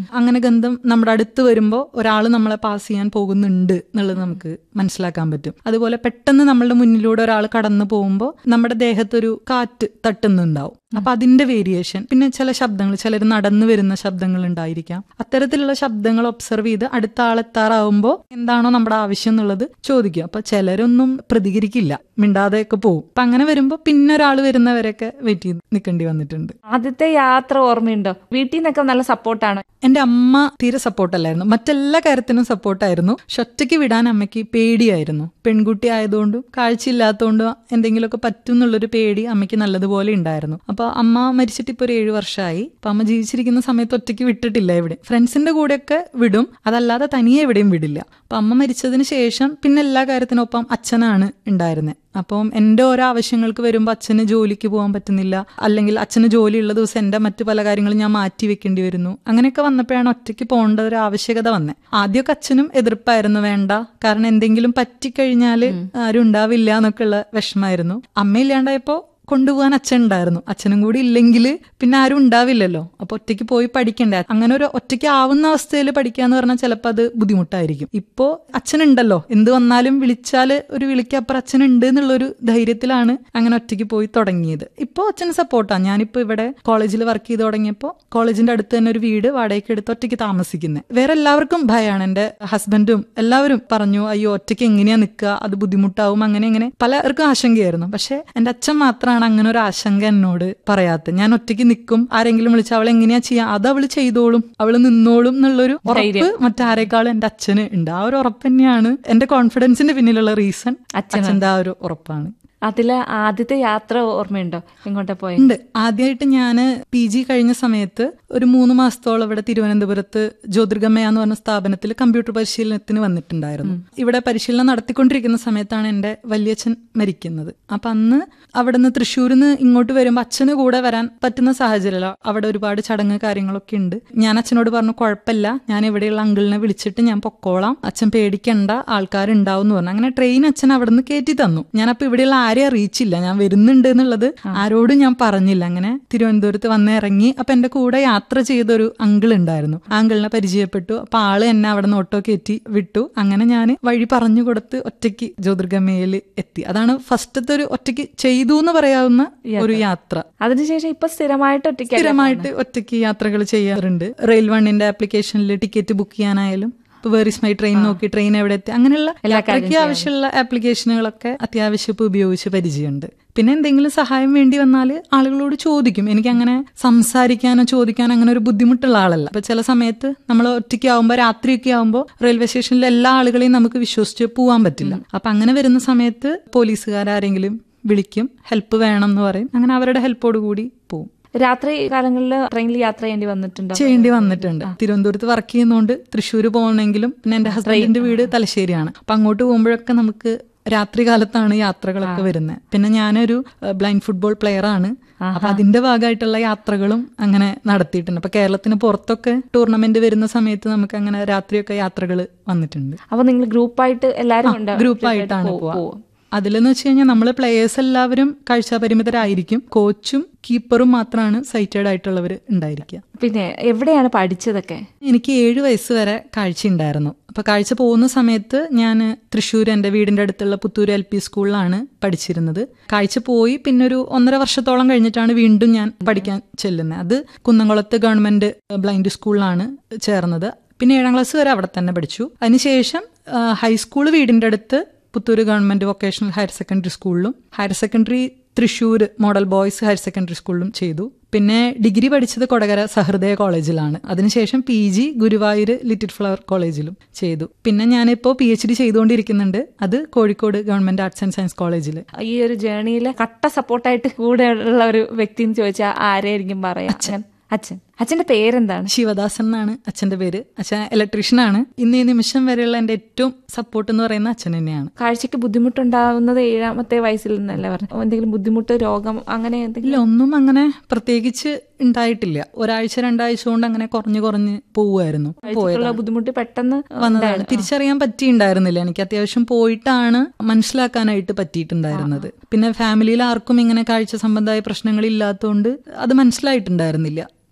അങ്ങനെ ഗന്ധം നമ്മുടെ അടുത്ത് വരുമ്പോൾ ഒരാൾ നമ്മളെ പാസ് ചെയ്യാൻ പോകുന്നുണ്ട് എന്നുള്ളത് നമുക്ക് മനസ്സിലാക്കാൻ പറ്റും അതുപോലെ പെട്ടെന്ന് നമ്മളുടെ മുന്നിലൂടെ ഒരാൾ കടന്നു പോകുമ്പോൾ നമ്മുടെ ദേഹത്തൊരു കാറ്റ് തട്ടുന്നുണ്ടാവും അപ്പൊ അതിന്റെ വേരിയേഷൻ പിന്നെ ചില ശബ്ദങ്ങൾ ചിലർ നടന്നു വരുന്ന ശബ്ദങ്ങൾ ഉണ്ടായിരിക്കാം അത്തരത്തിലുള്ള ശബ്ദങ്ങൾ ഒബ്സർവ് ചെയ്ത് അടുത്ത ആളെത്താറാവുമ്പോൾ എന്താണോ നമ്മുടെ ആവശ്യം എന്നുള്ളത് ചോദിക്കും അപ്പൊ ചിലരൊന്നും പ്രതികരിക്കില്ല മിണ്ടാതെയൊക്കെ പോകും അപ്പൊ അങ്ങനെ വരുമ്പോൾ പിന്നെ ഒരാൾ വരുന്നവരൊക്കെ വെയിറ്റ് ചെയ്ത് നിൽക്കേണ്ടി വന്നിട്ടുണ്ട് ആദ്യത്തെ യാത്ര ഓർമ്മയുണ്ടോ വീട്ടിൽ നിന്നൊക്കെ നല്ല സപ്പോർട്ടാണോ എന്റെ അമ്മ തീരെ സപ്പോർട്ടല്ലായിരുന്നു മറ്റെല്ലാ കാര്യത്തിനും സപ്പോർട്ടായിരുന്നു പക്ഷെ ഒറ്റയ്ക്ക് വിടാൻ അമ്മയ്ക്ക് പേടിയായിരുന്നു പെൺകുട്ടി ആയതുകൊണ്ടും കാഴ്ചയില്ലാത്തതുകൊണ്ടും എന്തെങ്കിലുമൊക്കെ പറ്റും എന്നുള്ളൊരു പേടി അമ്മയ്ക്ക് നല്ലതുപോലെ ഉണ്ടായിരുന്നു അപ്പൊ അമ്മ മരിച്ചിട്ട് ഇപ്പൊ ഒരു ഏഴു വർഷമായി അപ്പൊ അമ്മ ജീവിച്ചിരിക്കുന്ന സമയത്ത് ഒറ്റയ്ക്ക് വിട്ടിട്ടില്ല എവിടെ ഫ്രണ്ട്സിന്റെ കൂടെയൊക്കെ വിടും അതല്ലാതെ തനിയെ എവിടെയും വിടില്ല അപ്പൊ അമ്മ മരിച്ചതിന് ശേഷം പിന്നെ എല്ലാ കാര്യത്തിനൊപ്പം അച്ഛനാണ് ഉണ്ടായിരുന്നത് അപ്പം എൻ്റെ ഓരോ ആവശ്യങ്ങൾക്ക് വരുമ്പോൾ അച്ഛന് ജോലിക്ക് പോകാൻ പറ്റുന്നില്ല അല്ലെങ്കിൽ അച്ഛന് ജോലിയുള്ള ദിവസം എൻ്റെ മറ്റു പല കാര്യങ്ങളും ഞാൻ മാറ്റി വെക്കേണ്ടി വരുന്നു അങ്ങനെയൊക്കെ വന്നപ്പോഴാണ് ഒറ്റയ്ക്ക് പോകേണ്ട ഒരു ആവശ്യകത വന്നത് ആദ്യമൊക്കെ അച്ഛനും എതിർപ്പായിരുന്നു വേണ്ട കാരണം എന്തെങ്കിലും പറ്റിക്കഴിഞ്ഞാൽ ആരും ഉണ്ടാവില്ല എന്നൊക്കെയുള്ള വിഷമായിരുന്നു അമ്മയില്ലാണ്ടായപ്പോ കൊണ്ടുപോകാൻ അച്ഛൻ ഉണ്ടായിരുന്നു അച്ഛനും കൂടി ഇല്ലെങ്കിൽ പിന്നെ ആരും ഉണ്ടാവില്ലല്ലോ അപ്പൊ ഒറ്റയ്ക്ക് പോയി പഠിക്കണ്ടേ അങ്ങനെ ഒരു ഒറ്റയ്ക്ക് ആവുന്ന അവസ്ഥയിൽ പഠിക്കാന്ന് പറഞ്ഞാൽ ചിലപ്പോൾ അത് ബുദ്ധിമുട്ടായിരിക്കും ഇപ്പോ അച്ഛനുണ്ടല്ലോ എന്ത് വന്നാലും വിളിച്ചാൽ ഒരു വിളിക്കപ്പുറം അച്ഛനുണ്ട് എന്നുള്ളൊരു ധൈര്യത്തിലാണ് അങ്ങനെ ഒറ്റയ്ക്ക് പോയി തുടങ്ങിയത് ഇപ്പോൾ അച്ഛൻ സപ്പോർട്ടാണ് ഞാനിപ്പോൾ ഇവിടെ കോളേജിൽ വർക്ക് ചെയ്ത് തുടങ്ങിയപ്പോൾ കോളേജിന്റെ അടുത്ത് തന്നെ ഒരു വീട് വാടകയ്ക്ക് എടുത്ത് ഒറ്റയ്ക്ക് താമസിക്കുന്നത് വേറെ എല്ലാവർക്കും ഭയമാണ് എൻ്റെ ഹസ്ബൻഡും എല്ലാവരും പറഞ്ഞു അയ്യോ ഒറ്റയ്ക്ക് എങ്ങനെയാ നിൽക്കുക അത് ബുദ്ധിമുട്ടാവും അങ്ങനെ അങ്ങനെ പലർക്കും ആശങ്കയായിരുന്നു പക്ഷെ എൻ്റെ അച്ഛൻ മാത്രമാണ് അങ്ങനെ ഒരു ആശങ്ക എന്നോട് പറയാത്തത് ഞാൻ ഒറ്റയ്ക്ക് നിൽക്കും ആരെങ്കിലും വിളിച്ചാൽ അവൾ എങ്ങനെയാ ചെയ്യാ അത് അവള് ചെയ്തോളും അവള് നിന്നോളും എന്നുള്ളൊരു ഉറപ്പ് മറ്റാരേക്കാളും എൻ്റെ അച്ഛന് ഉണ്ട് ആ ഒരു ഉറപ്പ് തന്നെയാണ് എൻ്റെ കോൺഫിഡൻസിന്റെ പിന്നിലുള്ള റീസൺ അച്ഛൻ്റെ ആ ഒരു ഉറപ്പാണ് അതില് ആദ്യത്തെ യാത്ര ഓർമ്മയുണ്ടോ എങ്ങോട്ടാ പോയ ഉണ്ട് ആദ്യമായിട്ട് ഞാൻ പി ജി കഴിഞ്ഞ സമയത്ത് ഒരു മൂന്ന് മാസത്തോളം ഇവിടെ തിരുവനന്തപുരത്ത് ജ്യോതിർഗമയ എന്ന് പറഞ്ഞ സ്ഥാപനത്തിൽ കമ്പ്യൂട്ടർ പരിശീലനത്തിന് വന്നിട്ടുണ്ടായിരുന്നു ഇവിടെ പരിശീലനം നടത്തിക്കൊണ്ടിരിക്കുന്ന സമയത്താണ് എൻ്റെ വലിയച്ഛൻ മരിക്കുന്നത് അപ്പൊ അന്ന് അവിടെ നിന്ന് തൃശ്ശൂരിൽ നിന്ന് ഇങ്ങോട്ട് വരുമ്പോൾ അച്ഛന് കൂടെ വരാൻ പറ്റുന്ന സാഹചര്യമല്ല അവിടെ ഒരുപാട് ചടങ്ങ് കാര്യങ്ങളൊക്കെ ഉണ്ട് ഞാൻ അച്ഛനോട് പറഞ്ഞു കുഴപ്പമില്ല ഞാൻ ഇവിടെയുള്ള അങ്കിളിനെ വിളിച്ചിട്ട് ഞാൻ പൊക്കോളാം അച്ഛൻ പേടിക്കണ്ട ആൾക്കാരുണ്ടാവും എന്ന് പറഞ്ഞു അങ്ങനെ ട്രെയിൻ അച്ഛൻ അവിടെ നിന്ന് കയറ്റി തന്നു ഞാനപ്പോ ഇവിടെയുള്ള ആരെയും അറിയിച്ചില്ല ഞാൻ വരുന്നുണ്ട് എന്നുള്ളത് ആരോടും ഞാൻ പറഞ്ഞില്ല അങ്ങനെ തിരുവനന്തപുരത്ത് വന്ന് ഇറങ്ങി അപ്പൊ എന്റെ കൂടെ യാത്ര ചെയ്തൊരു അങ്കിൾ ഉണ്ടായിരുന്നു ആ അങ്കിളിനെ പരിചയപ്പെട്ടു അപ്പൊ ആള് എന്നെ അവിടെ നിന്ന് ഓട്ടോ കയറ്റി വിട്ടു അങ്ങനെ ഞാൻ വഴി പറഞ്ഞു കൊടുത്ത് ഒറ്റയ്ക്ക് ജ്യോതിർഗമയിൽ എത്തി അതാണ് ഫസ്റ്റത്തെ ഒരു ഒറ്റയ്ക്ക് ചെയ്തു എന്ന് പറയാവുന്ന ഒരു യാത്ര അതിനുശേഷം ഇപ്പൊ സ്ഥിരമായിട്ട് ഒറ്റയ്ക്ക് സ്ഥിരമായിട്ട് ഒറ്റയ്ക്ക് യാത്രകൾ ചെയ്യാറുണ്ട് റെയിൽ വണ്ണിന്റെ ആപ്ലിക്കേഷനിൽ ടിക്കറ്റ് ബുക്ക് ചെയ്യാനായാലും ഇപ്പൊ വേർ ഇസ് മൈ ട്രെയിൻ നോക്കി ട്രെയിൻ എവിടെ എത്തി അങ്ങനെയുള്ള യാത്രയ്ക്ക് ആവശ്യമുള്ള ആപ്ലിക്കേഷനുകളൊക്കെ അത്യാവശ്യം ഇപ്പൊ ഉപയോഗിച്ച് പരിചയമുണ്ട് പിന്നെ എന്തെങ്കിലും സഹായം വേണ്ടി വന്നാൽ ആളുകളോട് ചോദിക്കും എനിക്ക് അങ്ങനെ സംസാരിക്കാനോ ചോദിക്കാനോ അങ്ങനെ ഒരു ബുദ്ധിമുട്ടുള്ള ആളല്ല അപ്പൊ ചില സമയത്ത് നമ്മൾ ഒറ്റയ്ക്ക് ആവുമ്പോൾ രാത്രിയൊക്കെ ആവുമ്പോൾ റെയിൽവേ സ്റ്റേഷനിലെ എല്ലാ ആളുകളെയും നമുക്ക് വിശ്വസിച്ച് പോകാൻ പറ്റില്ല അപ്പൊ അങ്ങനെ വരുന്ന സമയത്ത് പോലീസുകാരെങ്കിലും വിളിക്കും ഹെൽപ്പ് വേണം എന്ന് പറയും അങ്ങനെ അവരുടെ ഹെൽപ്പോട് കൂടി പോവും രാത്രി കാലങ്ങളിൽ ട്രെയിനിൽ യാത്ര ചെയ്യേണ്ടി വന്നിട്ടുണ്ടോ ചെയ്യേണ്ടി വന്നിട്ടുണ്ട് തിരുവനന്തപുരത്ത് വർക്ക് ചെയ്യുന്നതുകൊണ്ട് തൃശ്ശൂർ പോകണമെങ്കിലും പിന്നെ എന്റെ ഹസ്ബൻഡിന്റെ വീട് തലശ്ശേരിയാണ് അപ്പൊ അങ്ങോട്ട് പോകുമ്പോഴൊക്കെ നമുക്ക് രാത്രി കാലത്താണ് യാത്രകളൊക്കെ വരുന്നത് പിന്നെ ഞാനൊരു ബ്ലൈൻഡ് ഫുട്ബോൾ പ്ലെയർ ആണ് അപ്പൊ അതിന്റെ ഭാഗമായിട്ടുള്ള യാത്രകളും അങ്ങനെ നടത്തിയിട്ടുണ്ട് അപ്പൊ കേരളത്തിന് പുറത്തൊക്കെ ടൂർണമെന്റ് വരുന്ന സമയത്ത് നമുക്ക് അങ്ങനെ രാത്രിയൊക്കെ യാത്രകൾ വന്നിട്ടുണ്ട് അപ്പൊ നിങ്ങൾ ഗ്രൂപ്പായിട്ട് എല്ലാരും ഉണ്ട് ഗ്രൂപ്പായിട്ടാണ് പോവാ അതിലെന്ന് വെച്ച് കഴിഞ്ഞാൽ നമ്മൾ പ്ലേയേഴ്സ് എല്ലാവരും കാഴ്ചാപരിമിതരായിരിക്കും കോച്ചും കീപ്പറും മാത്രമാണ് സൈറ്റഡ് ആയിട്ടുള്ളവർ ഉണ്ടായിരിക്കുക പിന്നെ എവിടെയാണ് പഠിച്ചതൊക്കെ എനിക്ക് ഏഴ് വയസ്സ് വരെ കാഴ്ച ഉണ്ടായിരുന്നു അപ്പൊ കാഴ്ച പോകുന്ന സമയത്ത് ഞാൻ തൃശ്ശൂർ എൻ്റെ വീടിന്റെ അടുത്തുള്ള പുത്തൂർ എൽ പി സ്കൂളിലാണ് പഠിച്ചിരുന്നത് കാഴ്ച പോയി പിന്നെ ഒരു ഒന്നര വർഷത്തോളം കഴിഞ്ഞിട്ടാണ് വീണ്ടും ഞാൻ പഠിക്കാൻ ചെല്ലുന്നത് അത് കുന്നംകുളത്ത് ഗവൺമെന്റ് ബ്ലൈൻഡ് സ്കൂളിലാണ് ചേർന്നത് പിന്നെ ഏഴാം ക്ലാസ് വരെ അവിടെ തന്നെ പഠിച്ചു അതിനുശേഷം ഹൈസ്കൂൾ വീടിന്റെ അടുത്ത് Puthur government vocational higher secondary സ്കൂളിലും higher secondary Thrissur model boys higher secondary സ്കൂളിലും ചെയ്തു പിന്നെ ഡിഗ്രി പഠിച്ചത് കൊടകര സഹൃദയ കോളേജിലാണ് അതിനുശേഷം P G Guruvayur little flower കോളേജിലും ചെയ്തു പിന്നെ ഞാനിപ്പോൾ പി എച്ച് ഡി ചെയ്തുകൊണ്ടിരിക്കുന്നുണ്ട് അത് Kozhikode government arts and science കോളേജിൽ ഈ ഒരു ജേണിയിൽ കട്ട സപ്പോർട്ടായിട്ട് കൂടെ ഉള്ള ഒരു വ്യക്തി എന്ന് ചോദിച്ചാൽ ആരെയായിരിക്കും പറയാ അച്ഛൻ അച്ഛൻ അച്ഛന്റെ പേരെന്താണ് ശിവദാസൻ എന്നാണ് അച്ഛന്റെ പേര് അച്ഛൻ ഇലക്ട്രീഷ്യനാണ് ഇന്ന് ഈ നിമിഷം വരെയുള്ള എന്റെ ഏറ്റവും സപ്പോർട്ട് എന്ന് പറയുന്ന അച്ഛൻ തന്നെയാണ് കാഴ്ചക്ക് ബുദ്ധിമുട്ടുണ്ടാവുന്നത് ഏഴാമത്തെ വയസ്സിൽ നിന്നല്ലേ പറഞ്ഞു എന്തെങ്കിലും ബുദ്ധിമുട്ട് രോഗം അങ്ങനെ എന്തെങ്കിലും ഇല്ല ഒന്നും അങ്ങനെ പ്രത്യേകിച്ച് ഉണ്ടായിട്ടില്ല ഒരാഴ്ച രണ്ടാഴ്ച കൊണ്ട് അങ്ങനെ കുറഞ്ഞു കുറഞ്ഞ് പോവുമായിരുന്നു ഉള്ള ബുദ്ധിമുട്ട് പെട്ടെന്ന് വന്നതാണ് തിരിച്ചറിയാൻ പറ്റിയിട്ടുണ്ടായിരുന്നില്ല എനിക്ക് അത്യാവശ്യം പോയിട്ടാണ് മനസ്സിലാക്കാനായിട്ട് പറ്റിയിട്ടുണ്ടായിരുന്നത് പിന്നെ ഫാമിലിയിൽ ആർക്കും ഇങ്ങനെ കാഴ്ച സംബന്ധമായ പ്രശ്നങ്ങൾ ഇല്ലാത്തതുകൊണ്ട് അത് മനസ്സിലായിട്ടുണ്ടായിരുന്നില്ല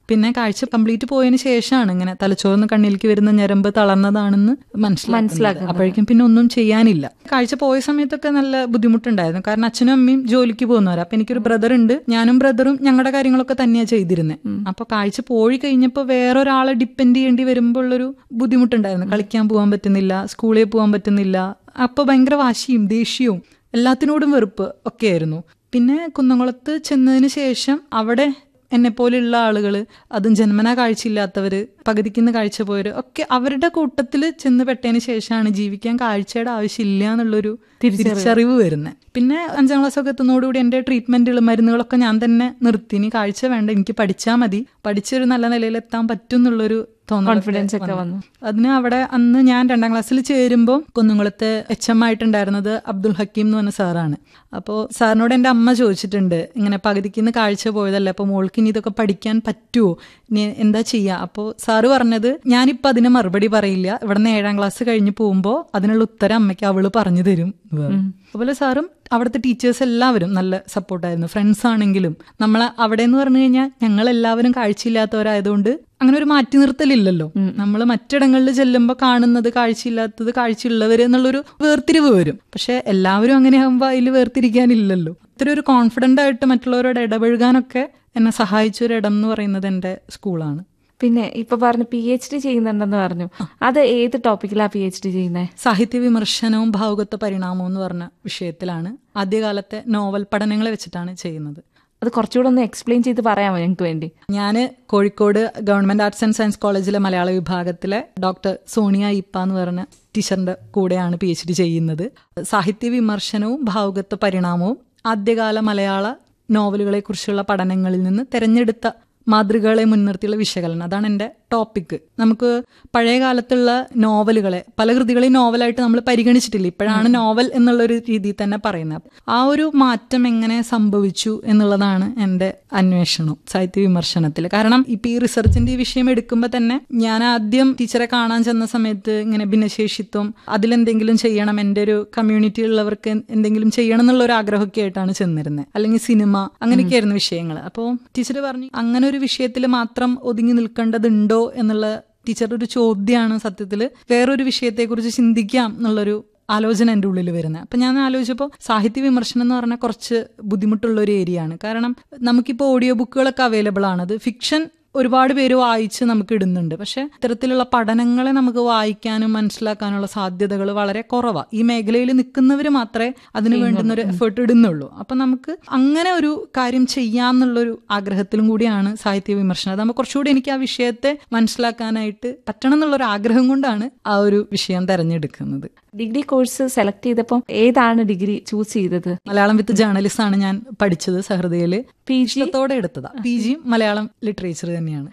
പിന്നെ കാഴ്ച കംപ്ലീറ്റ് പോയതിന് ശേഷമാണ് ഇങ്ങനെ തലച്ചോറിന്ന് കണ്ണിലേക്ക് വരുന്ന ഞരമ്പ് തളർന്നതാണെന്ന് മനസ്സിലാക്കുന്നത് അപ്പോഴേക്കും പിന്നെ ഒന്നും ചെയ്യാനില്ല കാഴ്ച പോയ സമയത്തൊക്കെ നല്ല ബുദ്ധിമുട്ടുണ്ടായിരുന്നു കാരണം അച്ഛനും അമ്മയും ജോലിക്ക് പോകുന്നവരാ അപ്പൊ എനിക്കൊരു ബ്രദർ ഉണ്ട് ഞാനും ബ്രദറും ഞങ്ങളുടെ കാര്യങ്ങളൊക്കെ തന്നെയാണ് ചെയ്തിരുന്നത് അപ്പൊ കാഴ്ച പോയി കഴിഞ്ഞപ്പോൾ വേറൊരാളെ ഡിപ്പെൻഡ് ചെയ്യേണ്ടി വരുമ്പോൾ ഉള്ളൊരു ബുദ്ധിമുട്ടുണ്ടായിരുന്നു കളിക്കാൻ പോകാൻ പറ്റുന്നില്ല സ്കൂളിൽ പോകാൻ പറ്റുന്നില്ല അപ്പൊ ഭയങ്കര വാശിയും ദേഷ്യവും എല്ലാത്തിനോടും വെറുപ്പ് ഒക്കെ ആയിരുന്നു പിന്നെ കുന്നംകുളത്ത് ചെന്നതിന് ശേഷം അവിടെ എന്നെ പോലെയുള്ള ആളുകൾ അതും ജന്മനാ കാഴ്ചയില്ലാത്തവര് പകുതിക്കുന്ന കാഴ്ച പോയവര് ഒക്കെ അവരുടെ കൂട്ടത്തിൽ ചെന്ന് പെട്ടതിന് ശേഷമാണ് ജീവിക്കാൻ കാഴ്ചയുടെ ആവശ്യമില്ല എന്നുള്ളൊരു തിരിച്ചറിവ് വരുന്നത് പിന്നെ അഞ്ചാം ക്ലാസ് ഒക്കെ എത്തുന്നതോടുകൂടി എൻ്റെ ട്രീറ്റ്മെന്റുകൾ മരുന്നുകളൊക്കെ ഞാൻ തന്നെ നിർത്തി ഇനി കാഴ്ച വേണ്ട എനിക്ക് പഠിച്ചാൽ മതി പഠിച്ചൊരു നല്ല നിലയിൽ എത്താൻ പറ്റും എന്നുള്ളൊരു Confidence ഒക്കെ വന്നു. അതിന് അവിടെ അന്ന് ഞാൻ രണ്ടാം ക്ലാസ്സിൽ ചേരുമ്പോൾ കുന്നുകുളത്ത് എച്ച് എം ആയിട്ടുണ്ടായിരുന്നത് അബ്ദുൽ ഹക്കീം എന്ന് പറഞ്ഞ സാറാണ് അപ്പോൾ സാറിനോട് എൻ്റെ അമ്മ ചോദിച്ചിട്ടുണ്ട് ഇങ്ങനെ പകുതിക്കുന്ന് കാഴ്ച പോയതല്ലേ അപ്പോൾ മോൾക്ക് ഇനി ഇതൊക്കെ പഠിക്കാൻ പറ്റുമോ ഇനി എന്താ ചെയ്യുക അപ്പോൾ സാറ് പറഞ്ഞത് ഞാനിപ്പോൾ അതിന് മറുപടി പറയില്ല ഇവിടെ നിന്ന് ഏഴാം ക്ലാസ് കഴിഞ്ഞ് പോകുമ്പോൾ അതിനുള്ള ഉത്തരം അമ്മയ്ക്ക് അവള് പറഞ്ഞു തരും എന്ന് പറഞ്ഞു. അതുപോലെ സാറും അവിടുത്തെ ടീച്ചേഴ്സ് എല്ലാവരും നല്ല സപ്പോർട്ടായിരുന്നു ഫ്രണ്ട്സ് ആണെങ്കിലും നമ്മൾ അവിടെ എന്ന് പറഞ്ഞു കഴിഞ്ഞാൽ ഞങ്ങൾ എല്ലാവരും കാഴ്ചയില്ലാത്തവരായതുകൊണ്ട് അങ്ങനെ ഒരു മാറ്റി നിർത്തലില്ലല്ലോ നമ്മൾ മറ്റിടങ്ങളിൽ ചെല്ലുമ്പോൾ കാണുന്നത് കാഴ്ചയില്ലാത്തത് കാഴ്ചയുള്ളവർ എന്നുള്ളൊരു വേർതിരിവ് വരും പക്ഷെ എല്ലാവരും അങ്ങനെ ആകുമ്പോൾ അതിൽ വേർതിരിക്കാനില്ലല്ലോ ഇത്ര ഒരു കോൺഫിഡന്റ് ആയിട്ട് മറ്റുള്ളവരോട് ഇടപഴകാനൊക്കെ എന്നെ സഹായിച്ച ഒരു ഇടം എന്ന് പറയുന്നത് എൻ്റെ സ്കൂളാണ് പിന്നെ ഇപ്പൊ പറഞ്ഞു പി എച്ച് ഡി ചെയ്യുന്നുണ്ടെന്ന് പറഞ്ഞു അത് ഏത് ടോപ്പിക്കിലാ പി എച്ച് ഡി ചെയ്യുന്നത് സാഹിത്യ വിമർശനവും ഭാവുകത്വ പരിണാമവും എന്ന് പറഞ്ഞ വിഷയത്തിലാണ് ആദ്യകാലത്തെ നോവൽ പഠനങ്ങളെ വെച്ചിട്ടാണ് ചെയ്യുന്നത് അത് കുറച്ചുകൂടെ ഒന്ന് എക്സ്പ്ലെയിൻ ചെയ്ത് പറയാമോ ഞങ്ങൾക്ക് വേണ്ടി ഞാൻ Kozhikode government arts and science കോളേജിലെ മലയാള വിഭാഗത്തിലെ ഡോക്ടർ സോണിയ ഇപ്പ എന്ന് പറഞ്ഞ ടീച്ചറിന്റെ കൂടെയാണ് പി എച്ച് ഡി ചെയ്യുന്നത് സാഹിത്യ വിമർശനവും ഭാവുകത്വ പരിണാമവും ആദ്യകാല മലയാള നോവലുകളെ കുറിച്ചുള്ള പഠനങ്ങളിൽ നിന്ന് തെരഞ്ഞെടുത്ത മാതൃകകളെ മുൻനിർത്തിയുള്ള വിശകലനം അതാണ് എൻ്റെ ടോപ്പിക്ക് നമുക്ക് പഴയ കാലത്തുള്ള നോവലുകളെ പല കൃതികളെയും നോവലായിട്ട് നമ്മൾ പരിഗണിച്ചിട്ടില്ല ഇപ്പോഴാണ് നോവൽ എന്നുള്ളൊരു രീതിയിൽ തന്നെ പറയുന്നത് ആ ഒരു മാറ്റം എങ്ങനെ സംഭവിച്ചു എന്നുള്ളതാണ് എൻ്റെ അന്വേഷണം സാഹിത്യ വിമർശനത്തിൽ കാരണം ഇപ്പൊ ഈ റിസർച്ചിന്റെ ഈ വിഷയം എടുക്കുമ്പോൾ തന്നെ ഞാൻ ആദ്യം ടീച്ചറെ കാണാൻ ചെന്ന സമയത്ത് ഇങ്ങനെ ഭിന്നശേഷിത്വം അതിലെന്തെങ്കിലും ചെയ്യണം എൻ്റെ ഒരു കമ്മ്യൂണിറ്റി ഉള്ളവർക്ക് എന്തെങ്കിലും ചെയ്യണം എന്നുള്ള ഒരു ആഗ്രഹമൊക്കെ ആയിട്ടാണ് ചെന്നിരുന്നത് അല്ലെങ്കിൽ സിനിമ അങ്ങനെയൊക്കെയായിരുന്നു വിഷയങ്ങൾ അപ്പോൾ ടീച്ചർ പറഞ്ഞു അങ്ങനെ ഒരു വിഷയത്തിൽ മാത്രം ഒതുങ്ങി നിൽക്കേണ്ടതുണ്ടോ എന്നുള്ള ടീച്ചറുടെ ഒരു ചോദ്യമാണ് സത്യത്തിൽ വേറൊരു വിഷയത്തെക്കുറിച്ച് ചിന്തിക്കാം എന്നുള്ളൊരു ആലോചന എൻ്റെ ഉള്ളിൽ വരുന്നത് അപ്പം ഞാൻ ആലോചിച്ചപ്പോൾ സാഹിത്യ വിമർശനം എന്ന് പറഞ്ഞാൽ കുറച്ച് ബുദ്ധിമുട്ടുള്ള ഒരു ഏരിയ ആണ് കാരണം നമുക്കിപ്പോൾ ഓഡിയോ ബുക്കുകളൊക്കെ അവൈലബിൾ ആണ് അത് ഫിക്ഷൻ ഒരുപാട് പേര് വായിച്ച് നമുക്ക് ഇടുന്നുണ്ട് പക്ഷെ ഇത്തരത്തിലുള്ള പഠനങ്ങളെ നമുക്ക് വായിക്കാനും മനസ്സിലാക്കാനുള്ള സാധ്യതകൾ വളരെ കുറവാണ് ഈ മേഖലയിൽ നിൽക്കുന്നവർ മാത്രമേ അതിന് വേണ്ടുന്ന ഒരു എഫേർട്ട് ഇടുന്നുള്ളൂ അപ്പൊ നമുക്ക് അങ്ങനെ ഒരു കാര്യം ചെയ്യാന്നുള്ളൊരു ആഗ്രഹത്തിലും കൂടിയാണ് സാഹിത്യ വിമർശനം അതാകുമ്പോൾ കുറച്ചുകൂടി എനിക്ക് ആ വിഷയത്തെ മനസ്സിലാക്കാനായിട്ട് പറ്റണം എന്നുള്ളൊരു ആഗ്രഹം കൊണ്ടാണ് ആ ഒരു വിഷയം തെരഞ്ഞെടുക്കുന്നത് ഡിഗ്രി കോഴ്സ് സെലക്ട് ചെയ്തപ്പോൾ ഏതാണ് ഡിഗ്രി ചൂസ് ചെയ്തത് മലയാളം വിത്ത് ജേർണലിസ്റ്റ് ആണ് ഞാൻ പഠിച്ചത് സഹൃദയില് പി ജി ഇഷ്ടത്തോടെ എടുത്തതാ പി ജിയും മലയാളം ലിറ്ററേച്ചർ തന്നെയാണ്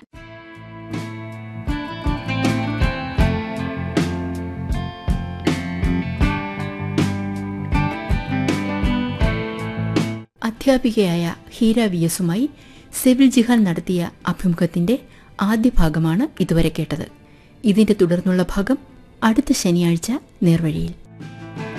അധ്യാപികയായ ഹീര വി എസുമായി സിവിൽ ജിഹാൻ നടത്തിയ അഭിമുഖത്തിന്റെ ആദ്യ ഭാഗമാണ് ഇതുവരെ കേട്ടത് ഇതിന്റെ തുടർന്നുള്ള ഭാഗം അടുത്ത ശനിയാഴ്ച നേർവഴിയിൽ